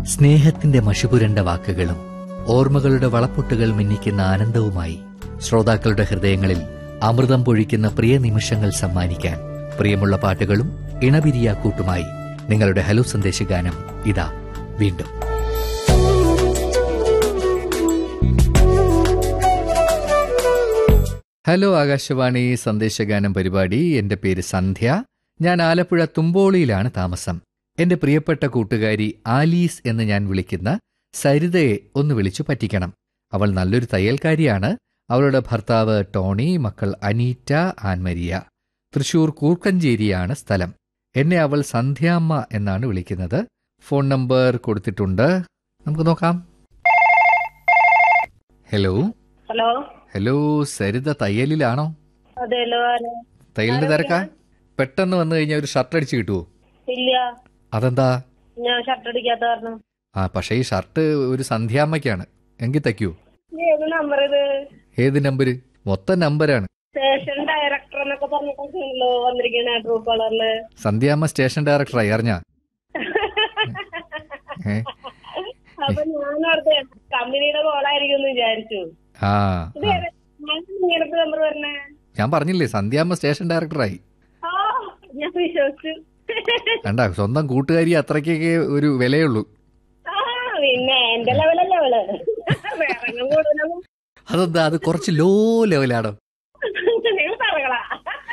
സ്നേഹത്തിന്റെ മഷിപുരണ്ട വാക്കുകളും ഓർമ്മകളുടെ വളപ്പൊട്ടുകൾ മിന്നിക്കുന്ന ആനന്ദവുമായി ശ്രോതാക്കളുടെ ഹൃദയങ്ങളിൽ അമൃതം പൊഴിക്കുന്ന പ്രിയ നിമിഷങ്ങൾ സമ്മാനിക്കാൻ പ്രിയമുള്ള പാട്ടുകളും ഇണപിരിയാക്കൂട്ടുമായി നിങ്ങളുടെ ഹലോ സന്ദേശഗാനം ഇതാ വീണ്ടും ഹലോ ആകാശവാണി സന്ദേശഗാനം പരിപാടി എന്റെ പേര് സന്ധ്യ ഞാൻ ആലപ്പുഴ തുമ്പോളിയിലാണ് താമസം എന്റെ പ്രിയപ്പെട്ട കൂട്ടുകാരി ആലീസ് എന്ന് ഞാൻ വിളിക്കുന്ന സരിതയെ ഒന്ന് വിളിച്ചു പറ്റിക്കണം അവൾ നല്ലൊരു തയ്യൽക്കാരിയാണ് അവളുടെ ഭർത്താവ് ടോണി മക്കൾ അനീറ്റ ആൻമരിയ തൃശൂർ കൂർക്കഞ്ചേരിയാണ് സ്ഥലം എന്നെ അവൾ സന്ധ്യാമ്മ എന്നാണ് വിളിക്കുന്നത് ഫോൺ നമ്പർ കൊടുത്തിട്ടുണ്ട് നമുക്ക് നോക്കാം ഹലോ ഹലോ ഹലോ സരിത തയ്യലിലാണോ അതെല്ലോ ആരാ? തയ്യലിന്റെ തിരക്കാ പെട്ടെന്ന് വന്നു കഴിഞ്ഞാൽ ഒരു ഷർട്ട് അടിച്ച് കിട്ടുമോ ഇല്ല അതെന്താ ഞാൻ ഷർട്ട് അടിക്കാത്ത കാരണം ആ പക്ഷേ ഈ ഷർട്ട് ഒരു സന്ധ്യാമ്മയ്ക്കാണ് എങ്കിൽ തയ്ക്കൂ ഏത് നമ്പർ ഇത് ഏത് നമ്പര് മൊത്തം നമ്പരാണ് സ്റ്റേഷൻ ഡയറക്ടർ എന്നൊക്കെ പറഞ്ഞിട്ടൊക്കെയാണല്ലോ വന്നിരിക്കണ ട്രൂ കളറില് സന്ധ്യാമ്മ സ്റ്റേഷൻ ഡയറക്ടറായി അറിഞ്ഞാ ഏ? അപ്പൊ ഞാൻ അടുത്ത് കമ്പനിയുടെ കോളായിരിക്കും എന്ന് വിചാരിച്ചു ആ ഇത് ആ. ഏത്- ഞാൻ ഇങ്ങനത്തെ നമ്പർ പറഞ്ഞേ ഞാൻ പറഞ്ഞില്ലേ സന്ധ്യാമ്മ സ്റ്റേഷൻ ഡയറക്ടറായി ആ ഞാൻ വിശ്വസിച്ചു കണ്ട സ്വന്തം കൂട്ടുകാരി അത്രയ്ക്കൊക്കെ ഒരു വിലയുള്ളൂ ആ പിന്നെ എന്റെ ലെവലല്ലേ അവള് വേറെ കൂടുതലൊന്നും അതെന്താ അത് കുറച്ച് ലോ ലെവലാണോ നിങ്ങൾ പറകളാ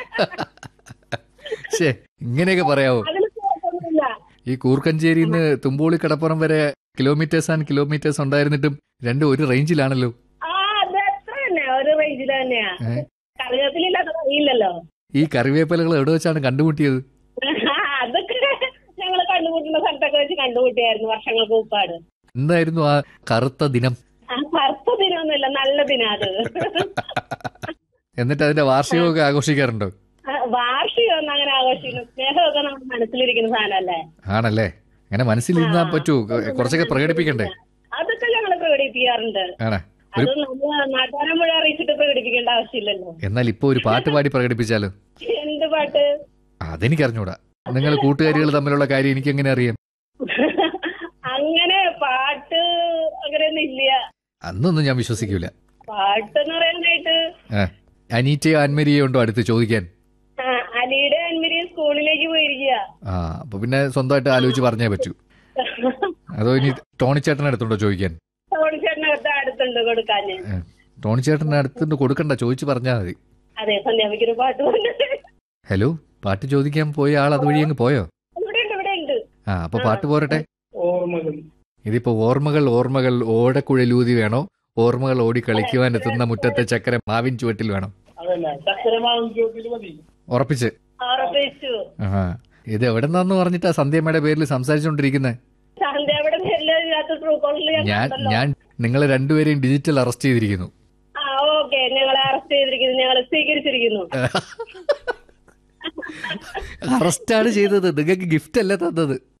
ശേ ഇങ്ങനെയൊക്കെ പറയാവോ അതിന് കുഴപ്പമൊന്നുമില്ല ഈ കൂർക്കഞ്ചേരിയിൽ നിന്ന് തുമ്പോളി കടപ്പുറം വരെ കിലോമീറ്റേഴ്സ് ആൻഡ് കിലോമീറ്റേഴ്സ് ഉണ്ടായിരുന്നിട്ടും രണ്ടും ഒരു റേഞ്ചിലാണല്ലോ ആ അത് അത്ര തന്നെ ഒരു റേഞ്ചിൽ തന്നെയാ ഏ? കറിവേപ്പിലില്ലാത്ത കറിയില്ലല്ലോ ഈ കറിവേപ്പിലകൾ എവിടെ വെച്ചാണ് കണ്ടുമുട്ടിയത് അതൊക്കെ ഞങ്ങൾ കണ്ടുമുട്ടുന്ന സ്ഥലത്തൊക്കെ വെച്ച് കണ്ടുമുട്ടിയായിരുന്നു വർഷങ്ങൾക്ക് മുമ്പാട് എന്തായിരുന്നു ആ കറുത്ത ദിനം ആ കറുത്ത ദിനമൊന്നുമില്ല നല്ല ദിനം അത് എന്നിട്ട് അതിന്റെ വാർഷികമൊക്കെ ആഘോഷിക്കാറുണ്ടോ ആ, വാർഷികമൊന്നും അങ്ങനെ ആഘോഷിക്കുന്നു സ്നേഹമൊക്കെ നമ്മുടെ മനസ്സിലിരിക്കുന്ന സാധനമല്ലേ ആണല്ലേ അങ്ങനെ മനസ്സിലിരുന്നാ പറ്റൂ കുറച്ചൊക്കെ പ്രകടിപ്പിക്കണ്ടേ അതൊക്കെ ഞങ്ങൾ പ്രകടിപ്പിക്കാറുണ്ട് ആണേ അത് നമ്മൾ നാട്ടുകാരെ മുഴുവൻ അറിയിച്ചിട്ട് പ്രകടിപ്പിക്കേണ്ട ആവശ്യമില്ലല്ലോ എന്നാൽ ഇപ്പൊ ഒരു പാട്ട് പാടി പ്രകടിപ്പിച്ചാലോ എന്ത് പാട്ട് അതെനിക്കറിഞ്ഞൂടാ നിങ്ങൾ കൂട്ടുകാരികൾ തമ്മിലുള്ള കാര്യം എനിക്ക് എങ്ങനെ അറിയാം അങ്ങനെ പാട്ട് അങ്ങനെയൊന്നും ഇല്ല അന്നൊന്നും ഞാൻ വിശ്വസിക്കൂല പാട്ടെന്ന് പറയാനായിട്ട് ആ, അനീറ്റയോ ആൻമരിയോ ഉണ്ടോ അടുത്ത് ചോദിക്കാൻ ആ, അലിയുടെ അൻവരി സ്കൂളിലേക്ക് പോയിരിക്കുക ആ അപ്പൊ പിന്നെ സ്വന്തമായിട്ട് ആലോചിച്ച് പറഞ്ഞേ പറ്റൂ അതോ ഇനി ടോണി ചേട്ടൻ്റെ അടുത്തുണ്ടോ ചോദിക്കാൻ ചേട്ടനകത്ത് അടുത്തുണ്ട് കൊടുക്കാന് ഏ, ടോണി ചേട്ടൻ്റെ അടുത്തുണ്ട് കൊടുക്കണ്ട ചോദിച്ചു പറഞ്ഞാൽ മതി അതെ സന്ധ്യാമിക്കൊരു പാട്ട് കൊണ്ട് ഹലോ പാട്ട് ചോദിക്കാൻ പോയ ആൾ അതുവഴി അങ്ങ് പോയോ ഇവിടെ ഉണ്ട് ഇവിടെ ഉണ്ട് ആ അപ്പൊ പാട്ട് പോരട്ടെ ഓർമ്മകൾ ഇതിപ്പോ ഓർമ്മകൾ ഓർമ്മകൾ ഓടക്കുഴലൂതി വേണോ ഓർമ്മകൾ ഓടി കളിക്കുവാൻ എത്തുന്ന മുറ്റത്തെ ചക്കര മാവിൻ ചുവട്ടിൽ വേണം അതല്ല ചക്കരമാവും ചോദ്യത്തിൽ മതി ഉറപ്പിച്ച് ഉറപ്പിച്ചു ആ ഇത് എവിടെന്നാന്ന് പറഞ്ഞിട്ടാ സന്ധ്യമ്മയുടെ പേരിൽ സംസാരിച്ചുകൊണ്ടിരിക്കുന്നത് സന്ധ്യയുടെ പേരില് ഇതിനകത്ത് ട്രൂ കോളിൽ ഞാൻ ഞാൻ നിങ്ങളെ രണ്ടുപേരെയും ഡിജിറ്റൽ അറസ്റ്റ് ചെയ്തിരിക്കുന്നു ആ ഓക്കെ ഞങ്ങളെ അറസ്റ്റ് ചെയ്തിരിക്കുന്നു ഞങ്ങളെ സ്വീകരിച്ചിരിക്കുന്നു അറസ്റ്റാണ് ചെയ്തത് നിങ്ങൾക്ക് ഗിഫ്റ്റ് അല്ല തന്നത്